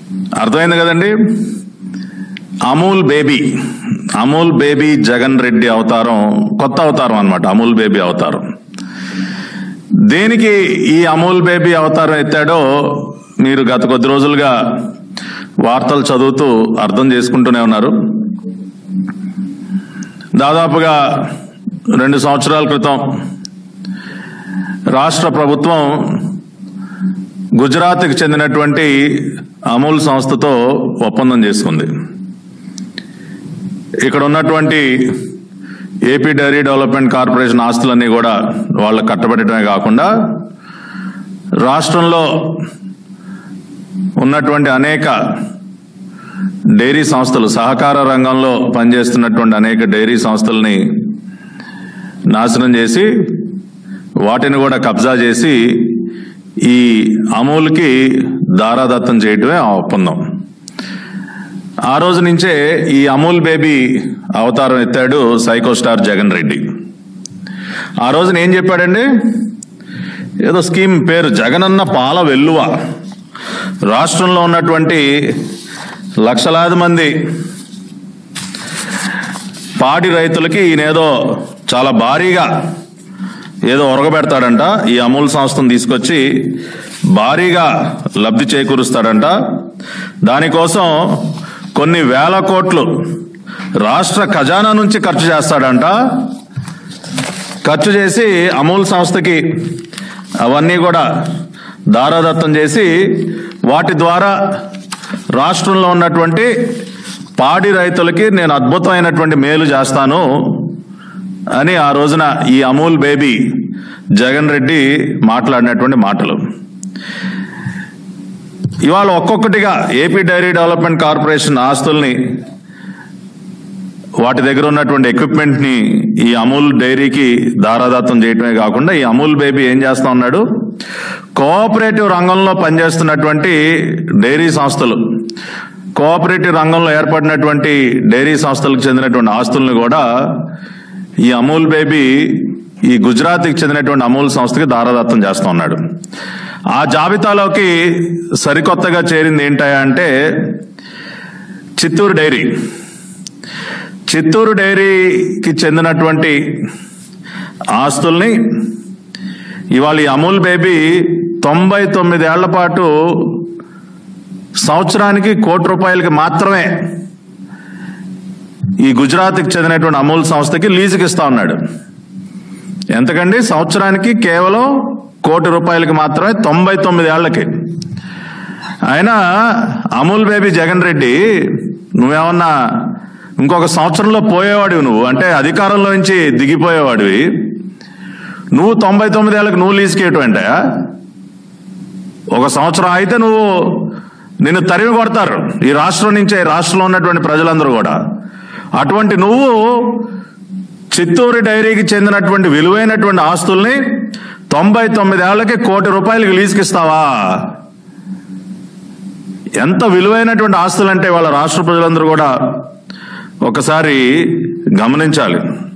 అర్థమైంది కదండి Amul baby Amul baby Jagan Reddy అవతారం కొత్త అవతారం అన్నమాట అమూల్ బేబీ అవతారం దేనికి ఈ అమూల్ బేబీ అవతారం ఎత్తాడో మీరు గత కొద్ది రోజులుగా వార్తలు చదువుతూ అర్థం చేసుకుంటూనే ఉన్నారు దాదాపుగా రెండు సంవత్సరాల క్రితం రాష్ట్ర ప్రభుత్వం గుజరాత్కి చెందినటువంటి అమూల్ సంస్థతో ఒప్పందం చేసుకుంది ఇక్కడ ఉన్నటువంటి ఏపీ డైరీ డెవలప్మెంట్ కార్పొరేషన్ ఆస్తులన్నీ కూడా వాళ్ళకు కట్టబెట్టడమే కాకుండా రాష్ట్రంలో ఉన్నటువంటి అనేక డైరీ సంస్థలు సహకార రంగంలో పనిచేస్తున్నటువంటి అనేక డైరీ సంస్థల్ని నాశనం చేసి వాటిని కూడా కబ్జా చేసి ఈ అమూల్కి దారాదత్తం చేయటమే ఆ ఒప్పందం ఆ రోజు నుంచే ఈ అమూల్ బేబీ అవతారం ఎత్తాడు సైకో స్టార్ జగన్ రెడ్డి ఆ రోజున ఏం చెప్పాడండి ఏదో స్కీమ్ పేరు జగనన్న పాల వెల్లువ రాష్ట్రంలో ఉన్నటువంటి లక్షలాది మంది పాడి రైతులకి ఈయనేదో చాలా భారీగా ఏదో ఒరగబెడతాడంట ఈ అమూల్ సంస్థను తీసుకొచ్చి భారీగా లబ్ధి చేకూరుస్తాడంట దానికోసం కొన్ని వేల కోట్లు రాష్ట్ర ఖజానా నుంచి ఖర్చు చేస్తాడంట ఖర్చు చేసి అమూల్ సంస్థకి అవన్నీ కూడా దారాదత్తం చేసి వాటి ద్వారా రాష్ట్రంలో ఉన్నటువంటి పాడి రైతులకి నేను అద్భుతమైనటువంటి మేలు చేస్తాను అని ఆ రోజున ఈ అమూల్ బేబీ జగన్ రెడ్డి మాట్లాడినటువంటి మాటలు ఇవాళ ఒక్కొక్కటిగా ఏపీ డైరీ డెవలప్మెంట్ కార్పొరేషన్ ఆస్తుల్ని వాటి దగ్గర ఉన్నటువంటి ఎక్విప్మెంట్ ని ఈ అమూల్ డైరీకి దారాదత్తం చేయటమే కాకుండా ఈ అమూల్ బేబీ ఏం చేస్తా ఉన్నాడు కోఆపరేటివ్ రంగంలో పనిచేస్తున్నటువంటి డైరీ సంస్థలు కోఆపరేటివ్ రంగంలో ఏర్పడినటువంటి డైరీ సంస్థలకు చెందినటువంటి ఆస్తుల్ని కూడా ఈ అమూల్ బేబీ ఈ గుజరాత్కి చెందినటువంటి అమూల్ సంస్థకి దారాదత్తం చేస్తా ఉన్నాడు ఆ జాబితాలోకి సరికొత్తగా చేరింది ఏంటయా అంటే చిత్తూరు డైరీ చిత్తూరు డైరీకి చెందినటువంటి ఆస్తుల్ని ఇవాళ ఈ అమూల్ బేబీ తొంభై తొమ్మిదేళ్ల పాటు సంవత్సరానికి కోటి రూపాయలకి మాత్రమే ఈ గుజరాత్కి చెందినటువంటి అమూల్ సంస్థకి లీజుకి ఇస్తా ఉన్నాడు ఎంతకండి సంవత్సరానికి కేవలం కోటి రూపాయలకి మాత్రమే తొంభై తొమ్మిది ఏళ్లకి అయినా అమూల్ బేబీ జగన్ రెడ్డి నువ్వేమన్నా ఇంకొక సంవత్సరంలో పోయేవాడివి నువ్వు అంటే అధికారంలో నుంచి దిగిపోయేవాడివి నువ్వు తొంభై తొమ్మిది ఏళ్ళకి నువ్వు లీజుకేయటం అంటే ఒక సంవత్సరం అయితే నువ్వు నిన్ను తరిమి కొడతారు ఈ రాష్ట్రం నుంచే రాష్ట్రంలో ఉన్నటువంటి ప్రజలందరూ కూడా అటువంటి నువ్వు చిత్తూరు డైరీకి చెందినటువంటి విలువైనటువంటి ఆస్తుల్ని తొంభై తొమ్మిదేళ్లకి కోటి రూపాయలకి లీజుకి ఇస్తావా ఎంత విలువైనటువంటి ఆస్తులంటే వాళ్ళ రాష్ట్ర ప్రజలందరూ కూడా ఒకసారి గమనించాలి